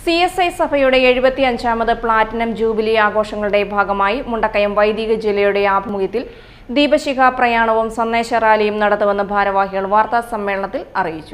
C S I സഭയുടെ എഴുപത്തി അഞ്ചാമത് പ്ലാറ്റിനം ജൂബിലി ആഘോഷങ്ങളുടെ ഭാഗമായി മുണ്ടക്കയം വൈദിക ജില്ലയുടെ ആഭിമുഖ്യത്തിൽ ദീപശിഖ പ്രയാണവും സന്ദേശ റാലിയും നടത്തുമെന്ന് ഭാരവാഹികൾ വാർത്താ സമ്മേളനത്തിൽ അറിയിച്ചു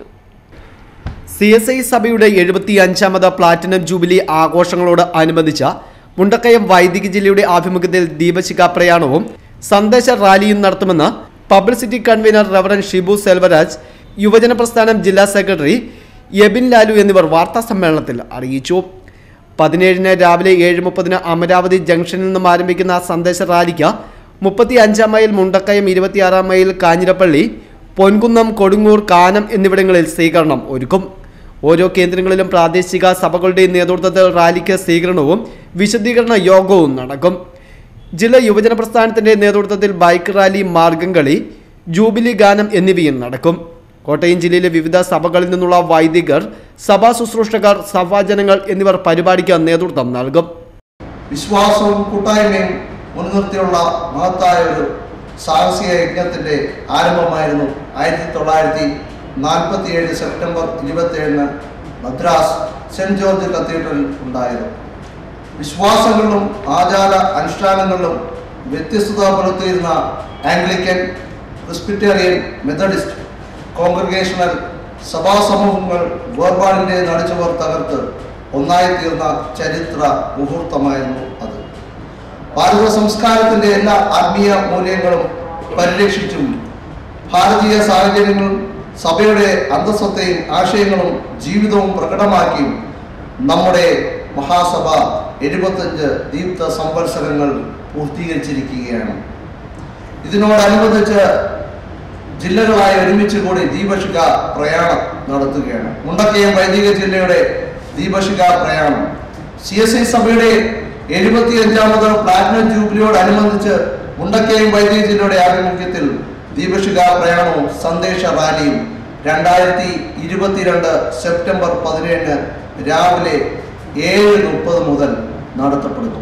സി എസ് ഐ സഭയുടെ എഴുപത്തി അഞ്ചാമത് പ്ലാറ്റിനം ജൂബിലി ആഘോഷങ്ങളോട് അനുബന്ധിച്ച മുണ്ടക്കയം വൈദിക ജില്ലയുടെ ആഭിമുഖ്യത്തിൽ ദീപശിഖ പ്രയാണവും സന്ദേശ റാലിയും നടത്തുമെന്ന് publicity convener reverend Shibu Selvaraj യുവജന പ്രസ്ഥാനം ജില്ലാ സെക്രട്ടറി യബിൻ ലാലു എന്നിവർ വാർത്താ സമ്മേളനത്തിൽ അറിയിച്ചു പതിനേഴിന് രാവിലെ ഏഴ് മുപ്പതിന് അമരാവതി ജംഗ്ഷനിൽ നിന്നും ആരംഭിക്കുന്ന സന്ദേശ റാലിക്ക് മുപ്പത്തി അഞ്ചാം മൈൽ മുണ്ടക്കയം ഇരുപത്തിയാറാം മൈൽ കാഞ്ഞിരപ്പള്ളി പൊൻകുന്നം കൊടുങ്ങൂർ കാനം എന്നിവിടങ്ങളിൽ സ്വീകരണം ഒരുക്കും ഓരോ കേന്ദ്രങ്ങളിലും പ്രാദേശിക സഭകളുടെ നേതൃത്വത്തിൽ റാലിക്ക് സ്വീകരണവും വിശദീകരണ യോഗവും നടക്കും ജില്ലാ യുവജന പ്രസ്ഥാനത്തിന്റെ നേതൃത്വത്തിൽ ബൈക്ക് റാലി മാർഗം കളി ജൂബിലി ഗാനം എന്നിവയും നടക്കും കോട്ടയം ജില്ലയിലെ വിവിധ സഭകളിൽ നിന്നുള്ള വൈദികർ സഭാ ശുശ്രൂഷകർ സഭാജനങ്ങൾ എന്നിവർ പരിപാടിക്ക് നേതൃത്വം നൽകും വിശ്വാസവും കൂട്ടായ്മയും മുൻനിർത്തിയുള്ള മഹത്തായ ഒരു സാഹസിക യജ്ഞത്തിന്റെ ആരംഭമായിരുന്നു ആയിരത്തി തൊള്ളായിരത്തി നാൽപ്പത്തി ഏഴ് സെപ്റ്റംബർ ഇരുപത്തിയേഴിന് മദ്രാസ് സെന്റ് ജോർജ് കത്തീഡ്രലിൽ ഉണ്ടായത് വിശ്വാസങ്ങളിലും ആചാര അനുഷ്ഠാനങ്ങളിലും വ്യത്യസ്തത പുലർത്തിയിരുന്ന ആംഗ്ലിക്കൻ ക്രിസ്പിറ്റേറിയൻ മെത്തഡിസ്റ്റ് കോൺഗ്രിഗേഷണൽ സഭാസമൂഹങ്ങൾ വേർപാടിൻ്റെ നടിച്ചുവർ തകർത്ത് ഒന്നായി തീർന്ന ചരിത്ര മുഹൂർത്തമായിരുന്നു അത് ഭാരത സംസ്കാരത്തിന്റെ എല്ലാ ആത്മീയ മൂല്യങ്ങളും പരിരക്ഷിച്ചും ഭാരതീയ സാഹചര്യങ്ങളും സഭയുടെ അന്തസ്സത്തെയും ആശയങ്ങളും ജീവിതവും പ്രകടമാക്കിയും നമ്മുടെ മഹാസഭ എഴുപത്തഞ്ച് ദീപ്ത സംവത്സരങ്ങൾ പൂർത്തീകരിച്ചിരിക്കുകയാണ് ഇതിനോടനുബന്ധിച്ച് ജില്ലകളായി ഒരുമിച്ച് കൂടി ദീപശിഖ പ്രയാണം നടത്തുകയാണ് മുണ്ടക്കയം വൈദിക ജില്ലയുടെ ദീപശിഖ പ്രയാണം സി എസ് ഐ സഭയുടെ എഴുപത്തി അഞ്ചാമത് പ്ലാറ്റിനം ജൂബിലിയോടനുബന്ധിച്ച് മുണ്ടക്കയം വൈദിക ജില്ലയുടെ ആഭിമുഖ്യത്തിൽ ദീപശിഖ പ്രയാണവും സന്ദേശ റാലിയും രണ്ടായിരത്തി ഇരുപത്തിരണ്ട് സെപ്റ്റംബർ പതിനേഴിന് രാവിലെ ഏഴ് മുപ്പത് മുതൽ നടത്തപ്പെടുന്നു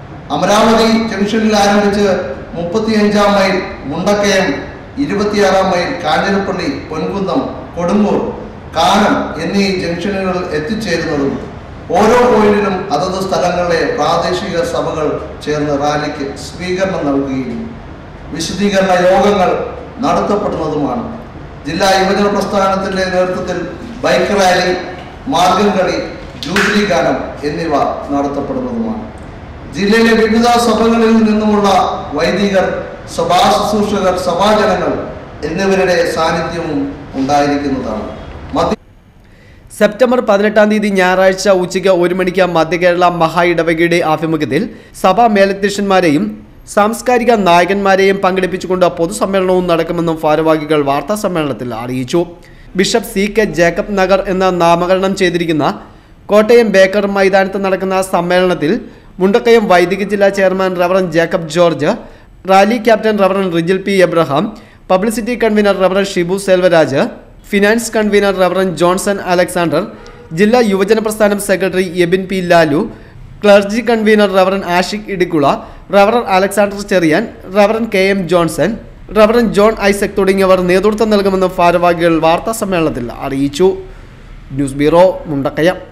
അമരാവതി ജംഗ്ഷനിൽ ആരംഭിച്ച് മുപ്പത്തിയഞ്ചാം മൈൽ മുണ്ടക്കയം ഇരുപത്തിയാറാം മൈൽ കാഞ്ഞിരപ്പള്ളി പൊൻകുന്നം കൊടുങ്ങൂർ കാനം എന്നീ ജംഗ്ഷനുകളിൽ എത്തിച്ചേരുന്നതും ഓരോ പോയിന്റിലും അതത് സ്ഥലങ്ങളിലെ പ്രാദേശിക സഭകൾ ചേർന്ന് റാലിക്ക് സ്വീകരണം നൽകുകയും വിശദീകരണ യോഗങ്ങൾ നടത്തപ്പെടുന്നതുമാണ് ജില്ലാ യുവജന പ്രസ്ഥാനത്തിന്റെ നേതൃത്വത്തിൽ ബൈക്ക് റാലി മാർഗം കളി ജൂബിലി ഗാനം എന്നിവ നടത്തപ്പെടുന്നതുമാണ് ജില്ലയിലെ വിവിധ സഭകളിൽ നിന്നുമുള്ള വൈദികർ സഭാ ശുശ്രൂഷകർ സഭാജനങ്ങൾ എന്നിവരുടെ സാന്നിധ്യവും ഉണ്ടായിരിക്കുന്നതാണ് മധ്യ സെപ്റ്റംബർ പതിനെട്ടാം തീയതി ഞായറാഴ്ച ഉച്ചയ്ക്ക് ഒരു മണിക്ക് മധ്യകേരള മഹാ ഇടവകയുടെ ആഭിമുഖ്യത്തിൽ സഭാ മേലധ്യക്ഷന്മാരെയും സാംസ്കാരിക നായകന്മാരെയും പങ്കെടുപ്പിച്ചുകൊണ്ട് പൊതുസമ്മേളനവും നടക്കുമെന്നും ഭാരവാഹികൾ വാർത്താ സമ്മേളനത്തിൽ അറിയിച്ചു bishop C K Jacob Nagar എന്ന നാമകരണം ചെയ്തിരിക്കുന്ന കോട്ടയം ബേക്കർ മൈതാനത്ത് നടക്കുന്ന സമ്മേളനത്തിൽ മുണ്ടക്കയം വൈദിക ജില്ലാ chairman reverend Jacob George rally captain reverend Rijil P Abraham publicity convener reverend Shibu Selvaraj finance convener reverend Johnson Alexander ജില്ലാ യുവജന പ്രസ്ഥാനം secretary Ebin P Lalu clergy convener reverend Ashiq Idikkula reverend Alexander Cherian reverend K M Johnson reverend John Isaac തുടങ്ങിയവർ നേതൃത്വം നൽകുമെന്ന് ഭാരവാഹികൾ വാർത്താ സമ്മേളനത്തിൽ അറിയിച്ചു ന്യൂസ് ബ്യൂറോ മുണ്ടക്കയം